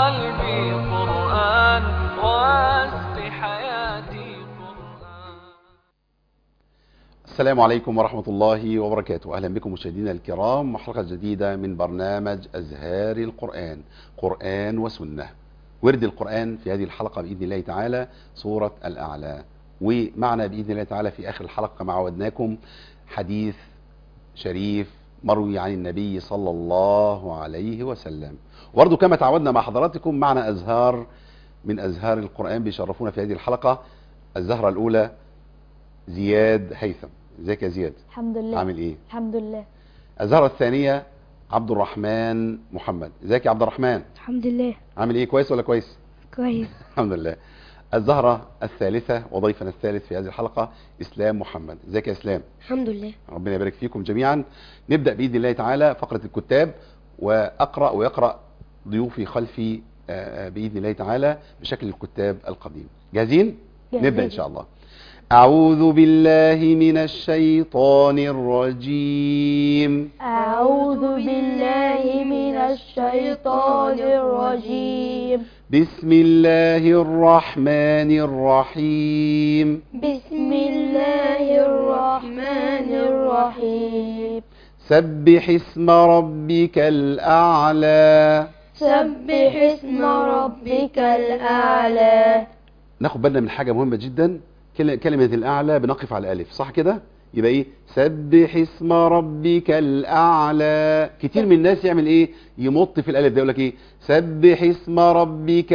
قلبي قرآن واسق حياتي قرآن السلام عليكم ورحمة الله وبركاته أهلا بكم مشاهدينا الكرام وحلقة جديدة من برنامج أزهار القرآن قرآن وسنة ورد القرآن في هذه الحلقة بإذن الله تعالى سورة الأعلى ومعنا بإذن الله تعالى في آخر الحلقة كما عودناكم حديث شريف مروي عن النبي صلى الله عليه وسلم وبرضه كما تعودنا مع حضراتكم معنا أزهار من أزهار القرآن بيشرفونا في هذه الحلقة الزهرة الأولى زياد هيثم ازيك يا زياد الحمد لله عامل ايه الحمد لله الزهرة الثانية عبد الرحمن محمد ازيك يا عبد الرحمن الحمد لله عامل ايه كويس ولا كويس كويس الحمد لله الزهرة الثالثة وضيفنا الثالث في هذه الحلقة إسلام محمد ازيك يا إسلام الحمد لله ربنا يبارك فيكم جميعا نبدأ بإذن الله تعالى فقرة الكتاب وأقرأ ويقرأ ضيوفي خلفي آه، آه، بإذن الله تعالى بشكل الكتاب القديم جاهزين؟ جاهزين. نبدأ إن شاء الله أعوذ بالله من الشيطان الرجيم أعوذ بالله من الشيطان الرجيم بسم الله الرحمن الرحيم بسم الله الرحمن الرحيم سبح اسم ربك الأعلى سبح اسم ربك الأعلى ناخد بالنا من حاجة مهمة جدا كل- كلمة الأعلى بنقف على الألف صح كده يبقى إيه سبح اسم ربك الأعلى كتير من الناس يعمل إيه يمط في الألف ده يقول لك إيه سبح اسم ربك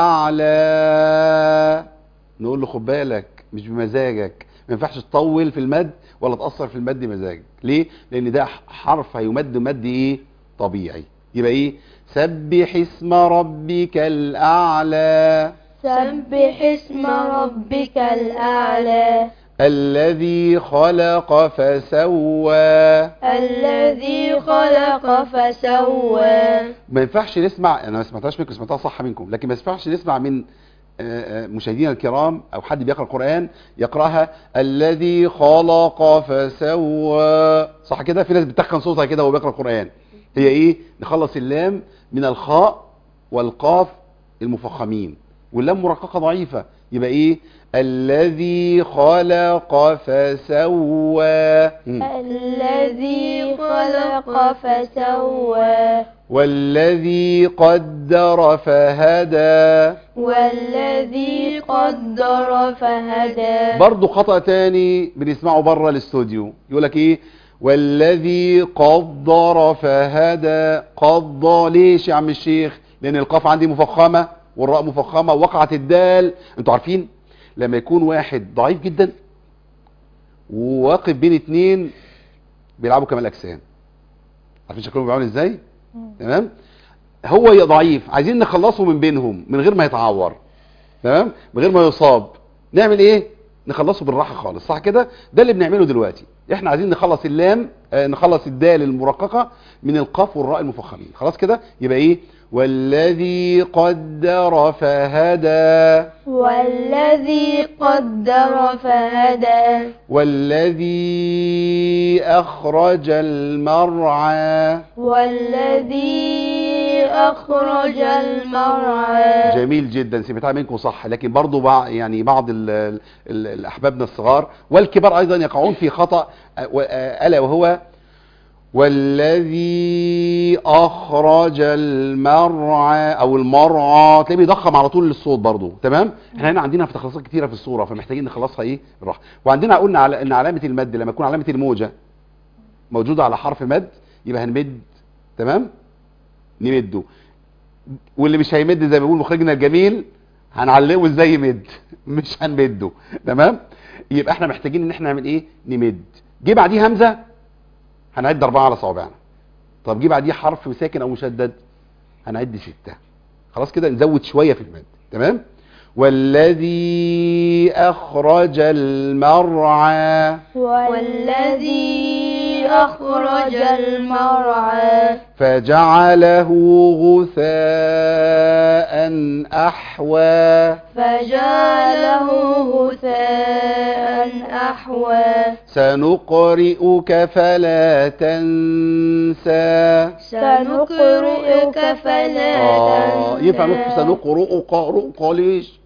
الأعلى نقول له خد بالك مش بمزاجك ما ينفعش تطول في المد ولا تأثر في المد بمزاجك ليه لأن ده حرف هيمد مد إيه طبيعي يبقى إيه سبح اسم ربك الأعلى سبح اسم ربك الأعلى الذي خلق فسوى الذي خلق فسوى ما ينفعش نسمع انا ما سمعتهاش منكم سمعتها صح منكم لكن ما ينفعش نسمع من آه، آه، مشاهدينا الكرام او حد بيقرا القران يقراها الذي خلق فسوى صح كده في ناس بتخن صوتها كده وهو بيقرا القران هي ايه نخلص اللام من الخاء والقاف المفخمين واللام مرققه ضعيفه يبقى ايه الذي خلق فسوى مم. الذي خلق فسوى والذي قدر فهدى والذي قدر فهدى برضو خطأ تاني بنسمعه بره الاستوديو يقول لك ايه والذي قدر فهدى قضى ليش يا عم الشيخ لان القاف عندي مفخمة والراء مفخمة وقعت الدال انتوا عارفين لما يكون واحد ضعيف جدا وواقف بين اتنين بيلعبوا كمال اجسام عارفين شكلهم بيعملوا ازاي تمام هو يا ضعيف عايزين نخلصه من بينهم من غير ما يتعور تمام من غير ما يصاب نعمل ايه نخلصه بالراحه خالص صح كده ده اللي بنعمله دلوقتي احنا عايزين نخلص اللام آه نخلص الدال المرققه من القاف والراء المفخمين خلاص كده يبقى ايه والذي قدر فهدى والذي قدر فهدى والذي اخرج المرعى والذي أخرج المرعى جميل جدا سمعتها منكم صح لكن برضو بع يعني بعض ال ال ال الاحبابنا الصغار والكبار ايضا يقعون في خطا أ- و- أ- الا وهو والذي اخرج المرعى او المرعى تلاقيه بيضخم على طول الصوت برضو تمام احنا هنا عندنا في تخلصات كتيره في الصوره فمحتاجين نخلصها ايه بالراحه وعندنا قلنا على ان علامه المد لما يكون علامه الموجه موجوده على حرف مد يبقى هنمد تمام نمده واللي مش هيمد زي ما بيقول مخرجنا الجميل هنعلمه ازاي يمد مش هنمده تمام يبقى احنا محتاجين ان احنا نعمل ايه نمد جه بعديه همزه هنعد اربعه على صوابعنا طب جه بعديه حرف ساكن او مشدد هنعد سته خلاص كده نزود شويه في المد تمام والذي اخرج المرعى والذي أخرج المرعى فجعله غثاء احوى فجعله غثاء أحوى سنقرئك فلا تنسى سنقرئك فلا آه تنسى ينفع نقول سنقرئك رؤك ليش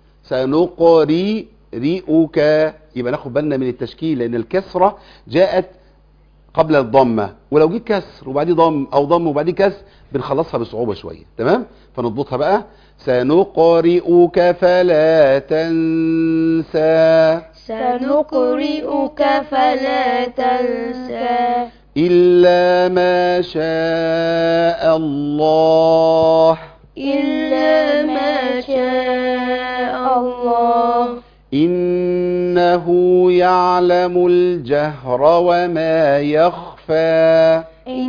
سنقري رئك يبقى ناخد بالنا من التشكيل لان الكسره جاءت قبل الضمه ولو جه كسر وبعديه ضم او ضم وبعديه كسر بنخلصها بصعوبه شويه تمام فنضبطها بقى سنقرئك فلا تنسى سنقرئك فلا تنسى إلا ما شاء الله إلا ما شاء الله إنه يعلم الجهر وما يخفى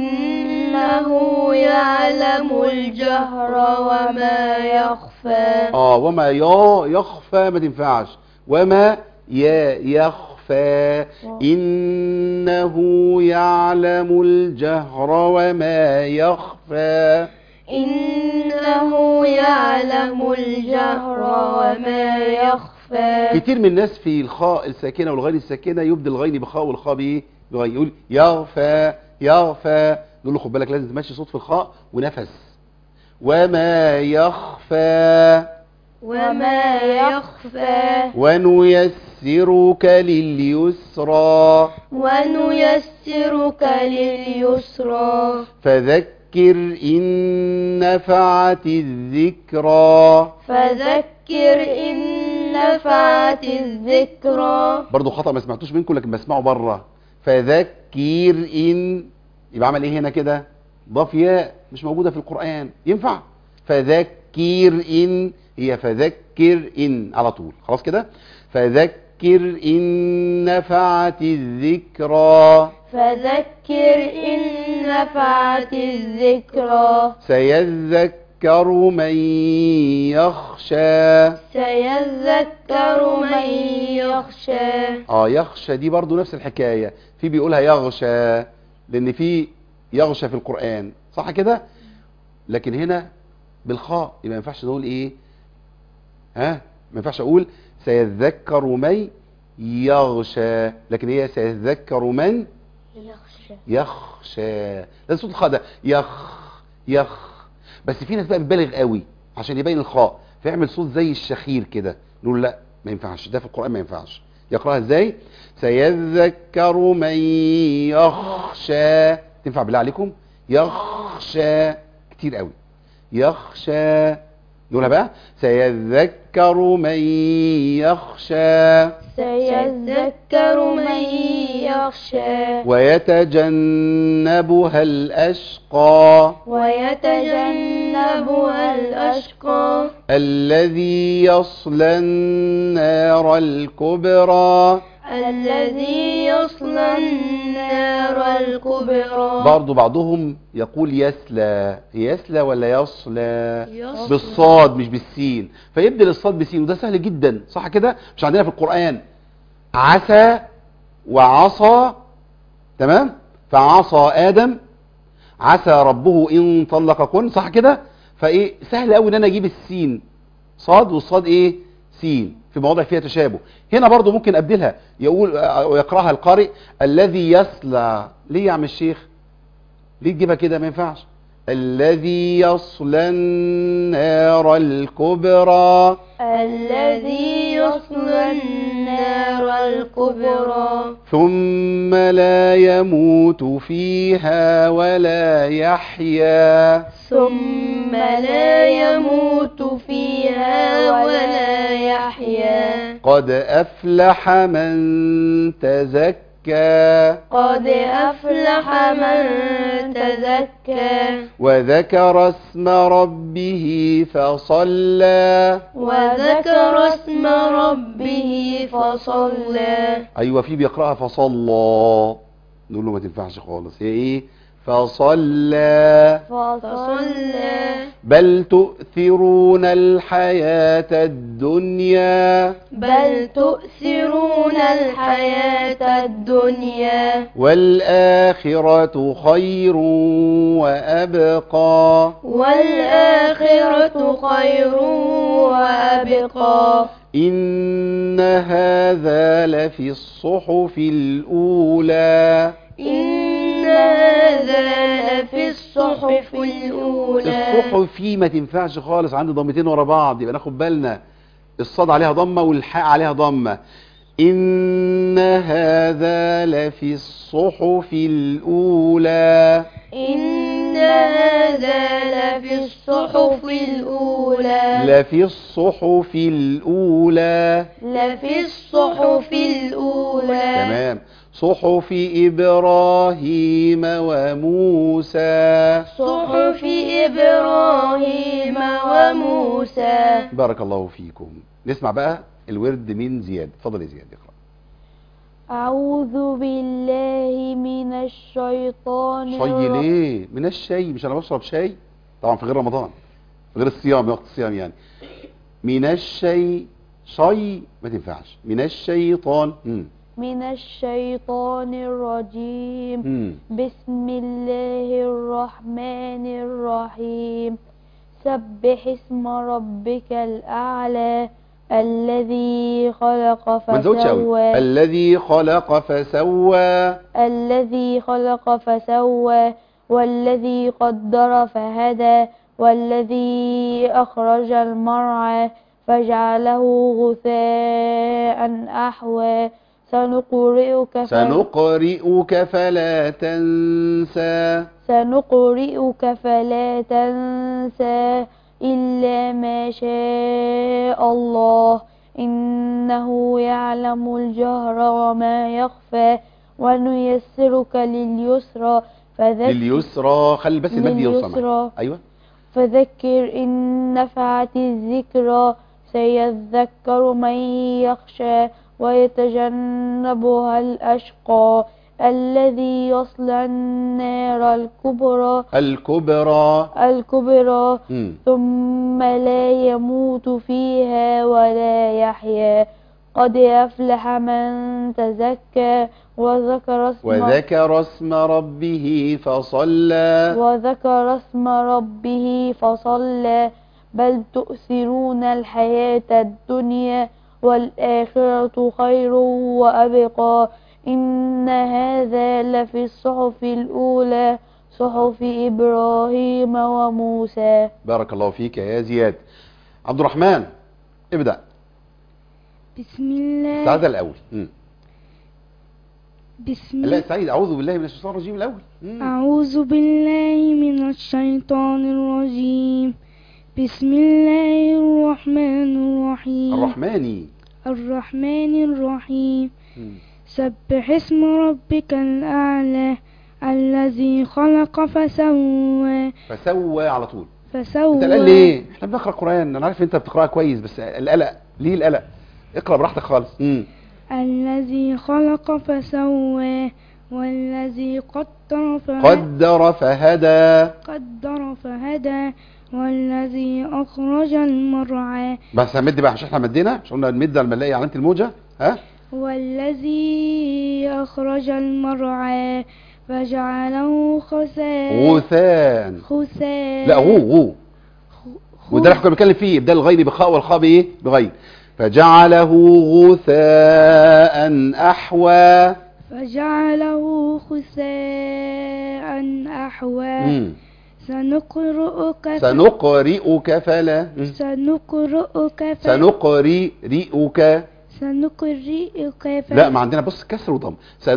إنه يعلم الجهر وما يخفى اه وما يا يخفى ما تنفعش وما يا يخفى إنه يعلم الجهر وما يخفى إنه يعلم الجهر وما يخفى كتير من الناس في الخاء الساكنة والغين الساكنة يبدل الغين بخاء والخاء بايه بغين يقول يغفى يغفى نقول له خد بالك لازم تمشي صوت في الخاء ونفس وما يخفى وما يخفى ونيسرك لليسرى ونيسرك لليسرى فذكر إن نفعت الذكرى فذكر إن نفعت الذكرى برضو خطأ ما سمعتوش منكم لكن بسمعه بره فذكر إن يبقى عمل ايه هنا كده ضاف ياء مش موجودة في القرآن ينفع فذكر إن هي فذكر إن على طول خلاص كده فذكر إن نفعت الذكرى فذكر إن نفعت الذكرى سيذكر من يخشى سيذكر من يخشى اه يخشى دي برضو نفس الحكاية في بيقولها يغشى لان في يغشى في القرآن صح كده لكن هنا بالخاء يبقى ما ينفعش نقول ايه ها ما ينفعش اقول سيذكر من يغشى لكن هي سيذكر من يخشى يخشى ده صوت الخاء ده يخ يخ بس في ناس بقى بتبالغ قوي عشان يبين الخاء فيعمل صوت زي الشخير كده نقول لا ما ينفعش ده في القرآن ما ينفعش يقراها ازاي سيذكر من يخشى تنفع بالله عليكم يخشى كتير قوي يخشى نقولها بقى سيذكر من يخشى سيذكر من يخشى ويتجنبها الأشقى ويتجنبها الأشقى الذي يصلى النار الكبرى الذي يصلى النار الكبرى برضو بعضهم يقول يسلى يسلى ولا يصلى يصلى. بالصاد مش بالسين فيبدل الصاد بسين وده سهل جدا صح كده مش عندنا في القرآن عسى وعصى تمام فعصى آدم عسى ربه إن طلقكن صح كده فايه سهل قوي ان انا اجيب السين صاد والصاد ايه سين في مواضع فيها تشابه هنا برضو ممكن ابدلها يقول ويقراها القارئ الذي يصلى ليه يا عم الشيخ ليه تجيبها كده ما ينفعش الذي يصلى النار الكبرى الذي يصلى النار الكبرى ثم لا يموت فيها ولا يحيا ثم لا يموت فيها ولا يحيا قد أفلح من تزكى قد أفلح من تزكى وذكر اسم ربه فصلى وذكر اسم ربه فصلى أيوة في بيقرأها فصلى نقول له ما تنفعش خالص هي ايه فصلى فصلى بل تؤثرون الحياة الدنيا بل تؤثرون الحياة الدنيا والآخرة خير وأبقى والآخرة خير وأبقى إن هذا لفي الصحف الأولى إن هذا لفي الصحف الأولى الصحف ما تنفعش خالص عندي ضمتين ورا بعض يبقى ناخد بالنا الصاد عليها ضمه والحاء عليها ضمه ان هذا لفي الصحف الاولى إن هذا لفي الصحف الأولى لفي الصحف الاولى لفي الصحف الأولى تمام صحف ابراهيم وموسى صحف إبراهيم وموسى بارك الله فيكم نسمع بقى الورد من زياد اتفضل يا زياد اقرا أعوذ بالله من الشيطان شي الر- ليه من الشاي مش انا بشرب شاي طبعا في غير رمضان في غير الصيام وقت الصيام يعني من الشي شي ما تنفعش من الشيطان مم. من الشيطان الرجيم مم. بسم الله الرحمن الرحيم سبح اسم ربك الأعلى الذي خلق ما نزودش قوي فسوى الذي خلق فسوى الذي خلق فسوى والذي قدر فهدى والذي أخرج المرعى فجعله غثاء أحوى سنقرئك ف- سنقرئك فلا تنسى سنقرئك فلا تنسى إلا ما شاء الله إنه يعلم الجهر وما يخفى ونيسرك لليسرى فذكر لليسرى خلي بس المد يوصل معاك. لليسرى ايوه فذكر إن نفعت الذكرى سيذكر من يخشى ويتجنبها الأشقى الذي يصلى النار الكبرى الكبرى الكبرى مم. ثم لا يموت فيها ولا يحيا قد أفلح من تزكى وذكر اسم وذكر اسم ربه فصلى وذكر اسم ربه فصلى بل تؤثرون الحياة الدنيا والآخرة خير وأبقى إن هذا لفي الصحف الأولى صحف إبراهيم وموسى بارك الله فيك يا زياد عبد الرحمن ابدأ بسم الله سعادة الأول مم. بسم لا سعيد أعوذ بالله من الشيطان الرجيم الأول مم. أعوذ بالله من الشيطان الرجيم بسم الله الرحمن الرحيم الرحماني الرحمن الرحيم مم. سبح اسم ربك الأعلى الذي خلق فسوى فسوى على طول فسوى انت القلق ليه احنا بنقرا قران انا عارف انت بتقراها كويس بس القلق ليه القلق اقرا براحتك خالص مم. الذي خلق فسوى والذي قدر فهدى قدر فهدى قدر فهدى والذي أخرج المرعى بس همد بقى عشان احنا مدينا مش قلنا نمد لما نلاقي علامه الموجه ها والذي أخرج المرعى فجعله خساء غثاء خساء لا غو غو خ- وده اللي احنا كنا بنتكلم فيه ابدال الغين بخاء والخاء بايه بغين فجعله غثاء احوى فجعله خساء أحوى مم. سنقرئك ف- سنقرئك فلا مم. سنقرئك ف- سنقرئك سنقرئك ف- لا ما عندنا بص كسر وضم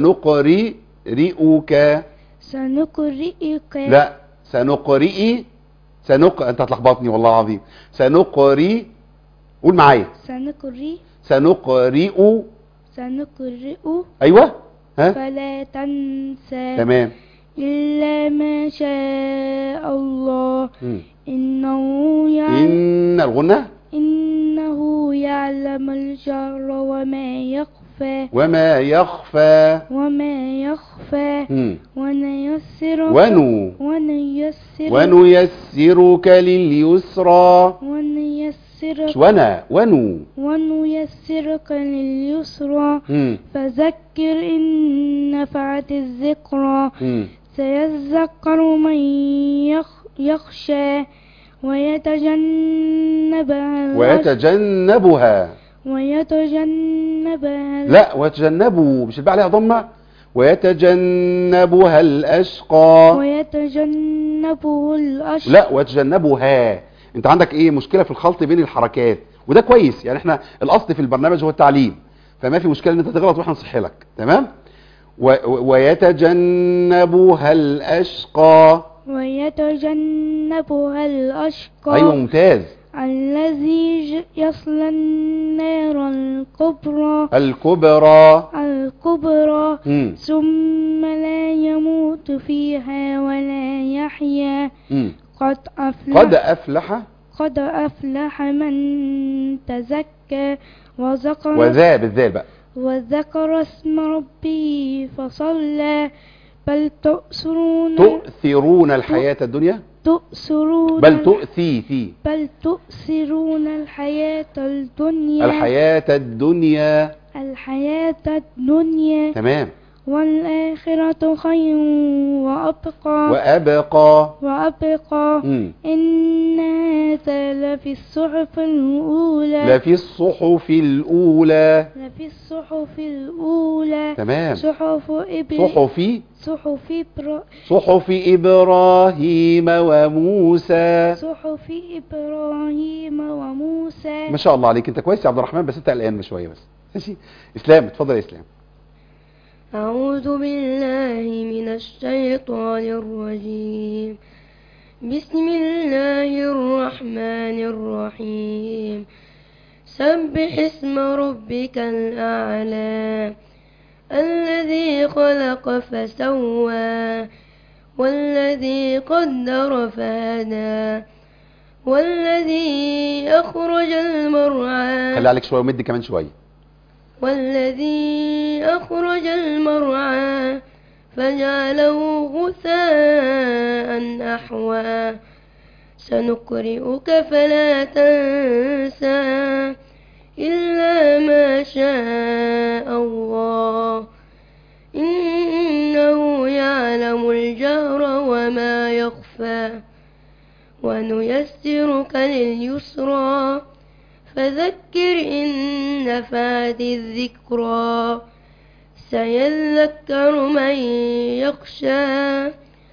سنقرئك سنقرئك لا سنقرئ سنق انت هتلخبطني والله العظيم سنقرئ قول معايا سنقرئ سنقرئ سنقرئ ايوه ها فلا تنسى تمام إلا ما شاء الله مم. إنه يعلم, ان الغنى إنه يعلم الجهر وما يخفى وما يخفى وما يخفى مم. ونيسرك ونو ونيسرك ونيسرك لليسرى ونيسرك مش ونا ونو ونيسرك لليسرى مم. فذكر إن نفعت الذكرى مم. سيذكر من يخ يخشى ويتجنبها الأش- ويتجنبها ويتجنبها ال- لا ويتجنبوا مش الباء عليها ضمه ويتجنبها الأشقى ويتجنبه الأشقى لا ويتجنبها انت عندك ايه مشكلة في الخلط بين الحركات وده كويس يعني احنا الاصل في البرنامج هو التعليم فما في مشكلة ان انت تغلط واحنا نصحي لك تمام و- و- ويتجنبها الأشقى ويتجنبها الأشقى ايوه ممتاز الذي ج- يصلى النار الكبرى الكبرى الكبرى مم. ثم لا يموت فيها ولا يحيا مم. قد أفلح قد أفلح قد أفلح من تزكى وذكر وذا بالذال بقى وذكر اسم ربه فصلى بل تؤثرون تؤثرون الحياة الدنيا تؤثرون بل تؤثي في بل تؤثرون الحياة الدنيا الحياة الدنيا الحياة الدنيا تمام والآخرة خير وأبقى وأبقى وأبقى مم. إن هذا لفي الصحف الأولى لفي الصحف الأولى لفي الصحف الأولى تمام صحف إبر صحف صحف إبر صحف إبراهيم وموسى صحف إبراهيم وموسى ما شاء الله عليك انت كويس يا عبد الرحمن بس انت قلقان شويه بس ماشي اسلام اتفضل يا اسلام أعوذ بالله من الشيطان الرجيم بسم الله الرحمن الرحيم سبح اسم ربك الأعلى الذي خلق فسوى والذي قدر فهدى والذي أخرج المرعى خلي عليك شويه ومد كمان شويه والذي أخرج المرعى فجعله غثاء أحوى سنقرئك فلا تنسى إلا ما شاء الله إنه يعلم الجهر وما يخفى ونيسرك لليسرى فذكر إن نفعت الذكرى سيذكر من يخشى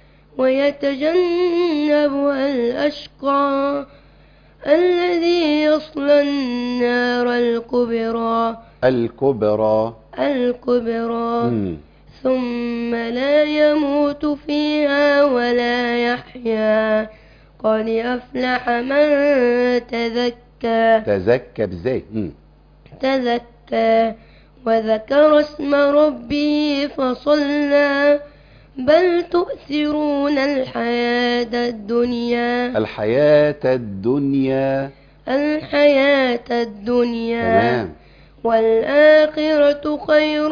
ويتجنبها الأشقى الذي يصلى النار الكبرى الكبرى الكبرى مم. ثم لا يموت فيها ولا يحيا قد أفلح من تزكى تزكى ازاي مم. تزكى وذكر اسم ربه فصلى بل تؤثرون الحياة الدنيا الحياة الدنيا الحياة الدنيا تمام والآخرة خير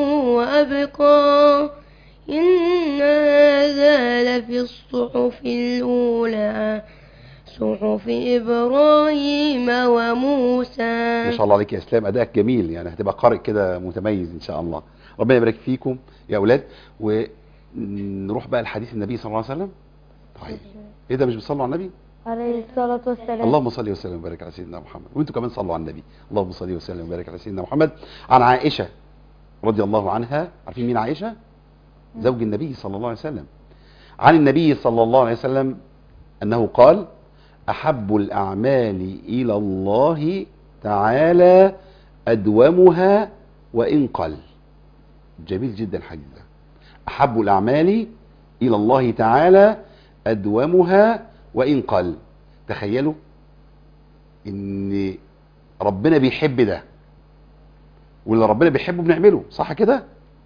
وأبقى إن هذا لفي الصحف الأولى صحف إبراهيم وموسى ما شاء الله عليك يا اسلام ادائك جميل يعني هتبقى قارئ كده متميز ان شاء الله ربنا يبارك فيكم يا اولاد ونروح بقى لحديث النبي صلى الله عليه وسلم طيب ايه ده مش بتصلوا على النبي عليه الصلاة والسلام اللهم صل وسلم وبارك على سيدنا محمد وانتوا كمان صلوا على النبي اللهم صل وسلم وبارك على سيدنا محمد عن عائشة رضي الله عنها عارفين مين عائشة زوج النبي صلى الله عليه وسلم عن النبي صلى الله عليه وسلم أنه قال أحب الأعمال إلى الله تعالى أدومها وإن قل جميل جدا الحديث ده أحب الأعمال إلى الله تعالى أدومها وإن قل تخيلوا إن ربنا بيحب ده واللي ربنا بيحبه بنعمله صح كده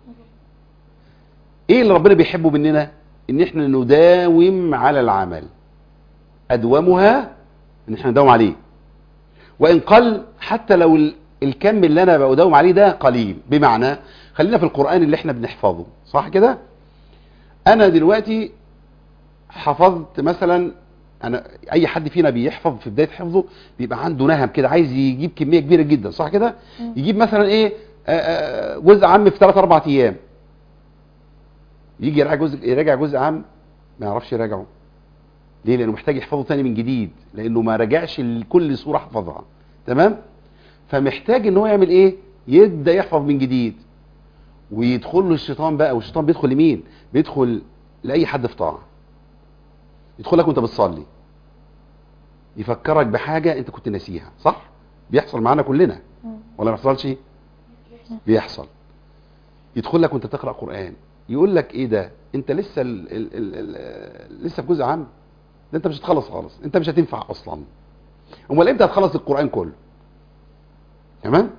ايه اللي ربنا بيحبه مننا ان احنا نداوم على العمل ادومها ان احنا نداوم عليه وان قل حتى لو ال- الكم اللي انا بداوم عليه ده قليل بمعنى خلينا في القرآن اللي احنا بنحفظه صح كده انا دلوقتي حفظت مثلا انا اي حد فينا بيحفظ في بدايه حفظه بيبقى عنده نهم كده عايز يجيب كميه كبيره جدا صح كده يجيب مثلا ايه آه، آه، جزء عام في 3 4 ايام يجي يراجع جزء يراجع جزء عام ما يعرفش يراجعه ليه لانه محتاج يحفظه تاني من جديد لانه ما راجعش كل سوره حفظها تمام فمحتاج ان هو يعمل ايه يبدا يحفظ من جديد ويدخل له الشيطان بقى والشيطان بيدخل لمين بيدخل لاي حد في طاعه يدخلك وانت بتصلي يفكرك بحاجه انت كنت ناسيها صح بيحصل معانا كلنا ولا ما بيحصلش بيحصل يدخل لك وانت بتقرا قران يقول لك ايه ده انت لسه ال ال ال ال لسه في جزء عام ده انت مش هتخلص خالص انت مش هتنفع اصلا امال امتى هتخلص القران كله تمام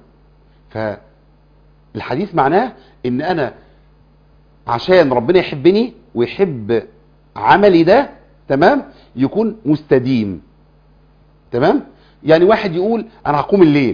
فالحديث معناه ان انا عشان ربنا يحبني ويحب عملي ده تمام يكون مستديم تمام يعني واحد يقول انا هقوم الليل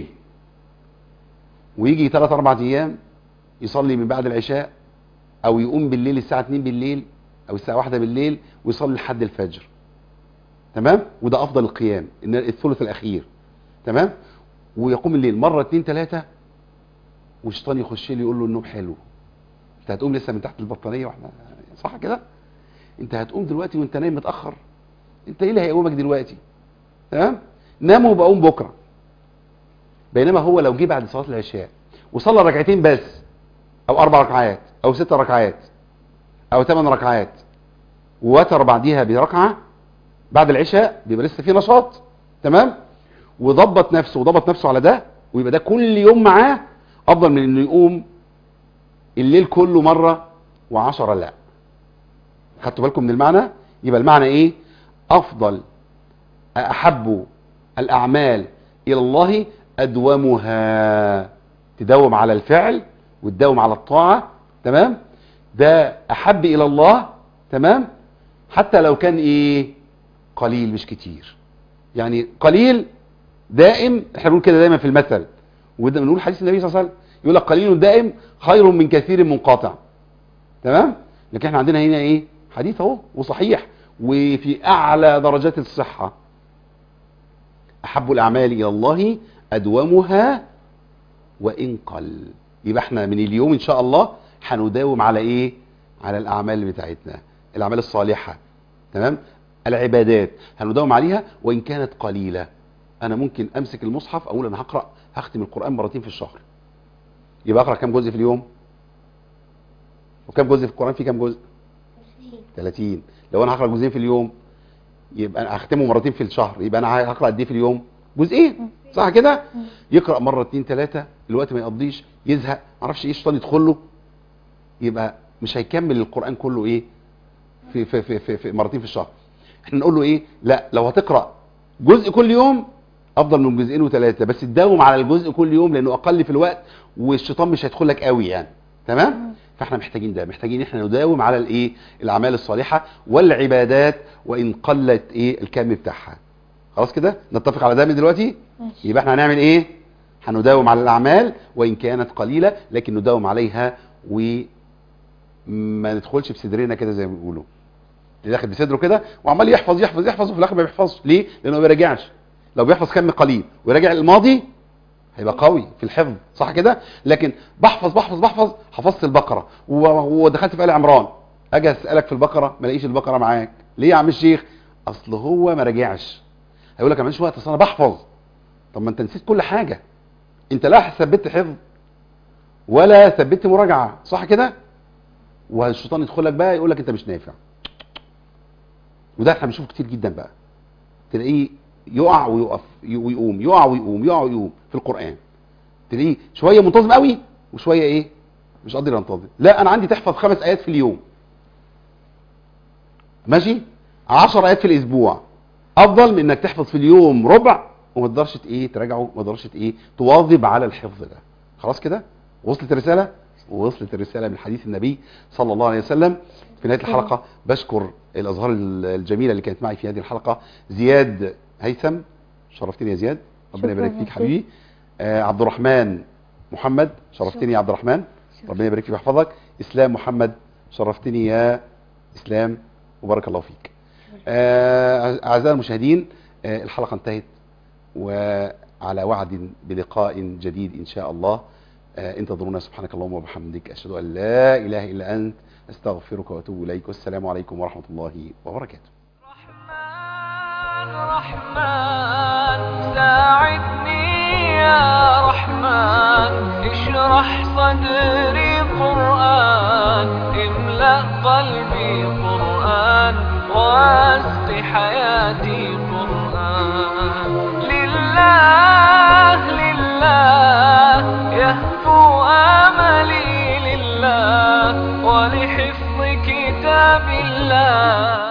ويجي 3 4 ايام يصلي من بعد العشاء او يقوم بالليل الساعه 2 بالليل او الساعه 1 بالليل ويصلي لحد الفجر تمام وده افضل القيام ان الثلث الاخير تمام ويقوم الليل مره اتنين تلاته والشيطان يخش لي يقول له النوم حلو انت هتقوم لسه من تحت البطانيه واحنا صح كده انت هتقوم دلوقتي وانت نايم متاخر انت ايه اللي هيقومك دلوقتي تمام نام وبقوم بكره بينما هو لو جه بعد صلاه العشاء وصلى ركعتين بس او اربع ركعات او ست ركعات او ثمان ركعات ووتر بعديها بركعه بعد العشاء بيبقى لسه في نشاط تمام وضبط نفسه وضبط نفسه على ده ويبقى ده كل يوم معاه افضل من انه يقوم الليل كله مره وعشرة لا خدتوا بالكم من المعنى يبقى المعنى ايه افضل احب الاعمال الى الله ادومها تداوم على الفعل وتداوم على الطاعه تمام ده احب الى الله تمام حتى لو كان ايه قليل مش كتير يعني قليل دائم احنا بنقول كده دايما في المثل وده بنقول حديث النبي صلى الله عليه وسلم يقول لك قليل دائم خير من كثير منقطع تمام لكن احنا عندنا هنا ايه حديث اهو وصحيح وفي اعلى درجات الصحه احب الاعمال الى الله ادومها وان قل يبقى احنا من اليوم ان شاء الله هنداوم على ايه على الاعمال بتاعتنا الاعمال الصالحه تمام العبادات هنداوم عليها وان كانت قليله انا ممكن امسك المصحف اقول انا هقرا هختم القران مرتين في الشهر يبقى اقرا كام جزء في اليوم وكام جزء في القران في كام جزء 30 لو انا هقرا جزئين في اليوم يبقى انا هختمه مرتين في الشهر يبقى انا هقرا قد ايه في اليوم جزئين صح كده يقرا مره اتنين تلاته الوقت ما يقضيش يزهق معرفش ايه الشيطان يدخل له يبقى مش هيكمل القران كله ايه في في في, في, في مرتين في الشهر احنا نقول له ايه لا لو هتقرا جزء كل يوم افضل من جزئين وثلاثه بس تداوم على الجزء كل يوم لانه اقل في الوقت والشيطان مش هيدخل لك قوي يعني تمام فاحنا محتاجين ده محتاجين احنا نداوم على الايه الاعمال الصالحه والعبادات وان قلت ايه الكم بتاعها خلاص كده نتفق على ده من دلوقتي ماشي. يبقى احنا هنعمل ايه هنداوم على الاعمال وان كانت قليله لكن نداوم عليها وما ندخلش بصدرنا كده زي ما بيقولوا اللي داخل بصدره كده وعمال يحفظ يحفظ يحفظ وفي الاخر ما بيحفظش ليه لانه ما بيراجعش لو بيحفظ كم قليل ويراجع الماضي هيبقى قوي في الحفظ صح كده لكن بحفظ بحفظ بحفظ حفظت البقره و- ودخلت في ال عمران اجي اسالك في البقره ما الاقيش البقره معاك ليه يا عم الشيخ اصل هو ما راجعش هيقول لك ما عنديش وقت اصل انا بحفظ طب ما انت نسيت كل حاجه انت لا ثبت حفظ ولا ثبت مراجعه صح كده والشيطان يدخل لك بقى يقول لك انت مش نافع وده احنا بنشوفه كتير جدا بقى تلاقيه يقع ويقف ويقوم يقع ويقوم يقع ويقوم في القران تلاقيه شويه منتظم قوي وشويه ايه مش قادر ينتظم لا انا عندي تحفظ خمس ايات في اليوم ماشي 10 ايات في الاسبوع افضل من انك تحفظ في اليوم ربع وما تقدرش ايه تراجعه ما تقدرش ايه تواظب على الحفظ ده خلاص كده وصلت الرساله وصلت الرساله من حديث النبي صلى الله عليه وسلم في نهايه الحلقه بشكر الازهار الجميله اللي كانت معي في هذه الحلقه زياد هيثم شرفتني يا زياد ربنا شكراً يبارك يا فيك شيخ. حبيبي آه عبد الرحمن محمد شرفتني يا عبد الرحمن ربنا يبارك فيك ويحفظك اسلام محمد شرفتني يا اسلام وبارك الله فيك آه، اعزائي المشاهدين آه، الحلقه انتهت وعلى وعد بلقاء جديد ان شاء الله آه، انتظرونا سبحانك اللهم وبحمدك اشهد ان لا اله الا انت استغفرك واتوب اليك والسلام عليكم ورحمه الله وبركاته رحمن رحمن ساعدني يا رحمن اشرح صدري قرآن لله لله يهفو آملي لله ولحفظ كتاب الله